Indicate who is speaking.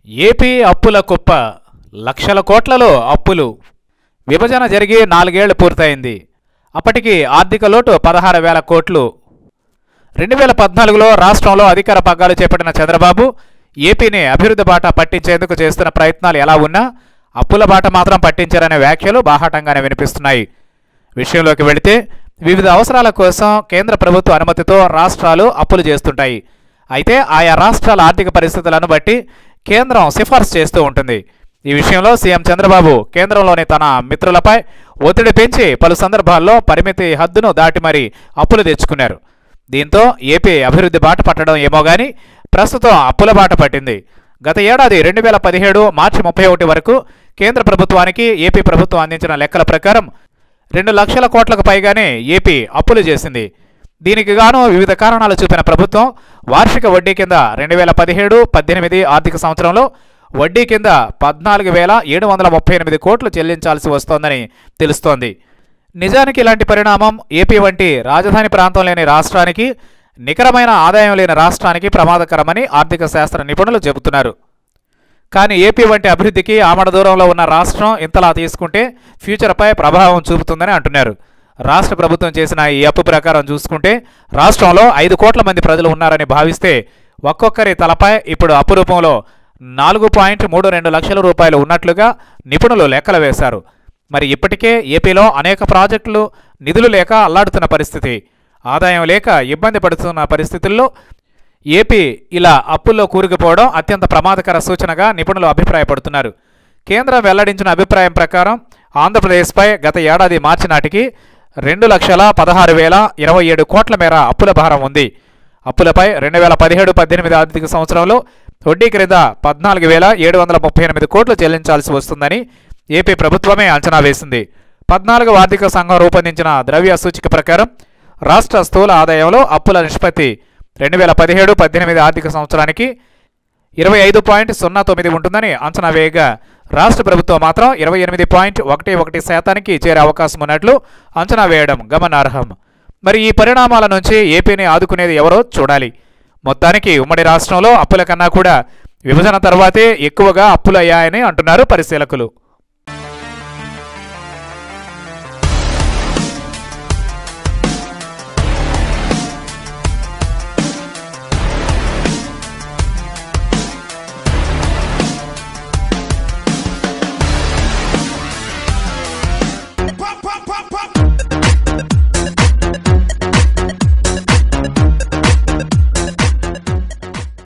Speaker 1: AP అప్పుల కుప్ప లక్షల కోట్లలో అప్పులు విభజన జరిగి నాలుగేళ్లు పూర్తయింది అప్పటికి ఆర్థిక లోటు పదహారు వేల కోట్లు రెండు వేల పద్నాలుగులో రాష్ట్రంలో అధికార పగ్గాలు చేపట్టిన చంద్రబాబు ఏపీని అభివృద్ధి బాట పట్టించేందుకు చేస్తున్న ప్రయత్నాలు ఎలా ఉన్నా అప్పుల బాట మాత్రం పట్టించారనే వ్యాఖ్యలు బాహాటంగానే వినిపిస్తున్నాయి విషయంలోకి వెళితే వివిధ అవసరాల కోసం కేంద్ర ప్రభుత్వ అనుమతితో రాష్ట్రాలు అప్పులు చేస్తుంటాయి అయితే ఆయా రాష్ట్రాల ఆర్థిక పరిస్థితులను బట్టి కేంద్రం సిఫార్సు చేస్తూ ఉంటుంది ఈ విషయంలో సీఎం చంద్రబాబు కేంద్రంలోని తన మిత్రులపై ఒత్తిడి పెంచి పలు సందర్భాల్లో పరిమితి హద్దును దాటి మరీ అప్పులు తెచ్చుకున్నారు దీంతో ఏపీ అభివృద్ధి బాట పట్టడం ఏమో గాని ప్రస్తుతం అప్పుల బాట పట్టింది గత ఏడాది రెండు వేల పదిహేడు మార్చి ముప్పై ఒకటి వరకు కేంద్ర ప్రభుత్వానికి ఏపీ ప్రభుత్వం అందించిన లెక్కల ప్రకారం రెండు లక్షల కోట్లకు పైగానే ఏపీ అప్పులు చేసింది దీనికి గాను వివిధ కారణాలు చూపిన ప్రభుత్వం వార్షిక వడ్డీ కింద రెండు వేల పదిహేడు పద్దెనిమిది ఆర్థిక సంవత్సరంలో వడ్డీ కింద పద్నాలుగు వేల ఏడు వందల ముప్పై ఎనిమిది కోట్లు చెల్లించాల్సి వస్తోందని తెలుస్తోంది నిజానికి ఇలాంటి పరిణామం ఏపీ వంటి రాజధాని ప్రాంతం లేని రాష్ట్రానికి నికరమైన ఆదాయం లేని రాష్ట్రానికి ప్రమాదకరమని ఆర్థిక శాస్త్ర నిపుణులు చెబుతున్నారు కానీ ఏపీ వంటి అభివృద్ధికి ఆమడ దూరంలో ఉన్న రాష్ట్రం ఇంతలా తీసుకుంటే ఫ్యూచర్పై ప్రభావం చూపుతుందని అంటున్నారు రాష్ట్ర ప్రభుత్వం చేసిన ఈ అప్పు ప్రకారం చూసుకుంటే రాష్ట్రంలో ఐదు కోట్ల మంది ప్రజలు ఉన్నారని భావిస్తే ఒక్కొక్కరి తలపై ఇప్పుడు అప్పు రూపంలో నాలుగు పాయింట్ మూడు రెండు లక్షల రూపాయలు ఉన్నట్లుగా నిపుణులు లెక్కలు వేశారు మరి ఇప్పటికే ఏపీలో అనేక ప్రాజెక్టులు నిధులు లేక అల్లాడుతున్న పరిస్థితి ఆదాయం లేక ఇబ్బంది పడుతున్న పరిస్థితుల్లో ఏపీ ఇలా అప్పుల్లో కూరుకుపోవడం అత్యంత ప్రమాదకర సూచనగా నిపుణులు అభిప్రాయపడుతున్నారు కేంద్రం వెల్లడించిన అభిప్రాయం ప్రకారం ఆంధ్రప్రదేశ్పై గత ఏడాది మార్చి నాటికి రెండు లక్షల పదహారు వేల ఇరవై ఏడు కోట్ల మేర అప్పుల భారం ఉంది అప్పులపై రెండు వేల పదిహేడు పద్దెనిమిది ఆర్థిక సంవత్సరంలో వడ్డీ క్రింద పద్నాలుగు వేల ఏడు వందల ముప్పై ఎనిమిది కోట్లు చెల్లించాల్సి వస్తుందని ఏపీ ప్రభుత్వమే అంచనా వేసింది పద్నాలుగు ఆర్థిక సంఘం రూపొందించిన ద్రవ్య సూచిక ప్రకారం రాష్ట్ర స్థూల ఆదాయంలో అప్పుల నిష్పత్తి రెండు వేల పదిహేడు పద్దెనిమిది ఆర్థిక సంవత్సరానికి ఇరవై ఐదు పాయింట్ సున్నా తొమ్మిది ఉంటుందని అంచనా వేయగా రాష్ట్ర ప్రభుత్వం మాత్రం ఇరవై ఎనిమిది పాయింట్ ఒకటి ఒకటి శాతానికి చేరే అవకాశం ఉన్నట్లు అంచనా వేయడం గమనార్హం మరి ఈ పరిణామాల నుంచి ఏపీని ఆదుకునేది ఎవరో చూడాలి మొత్తానికి ఉమ్మడి రాష్ట్రంలో అప్పుల కన్నా కూడా విభజన తర్వాతే ఎక్కువగా అప్పులయ్యాయని అంటున్నారు పరిశీలకులు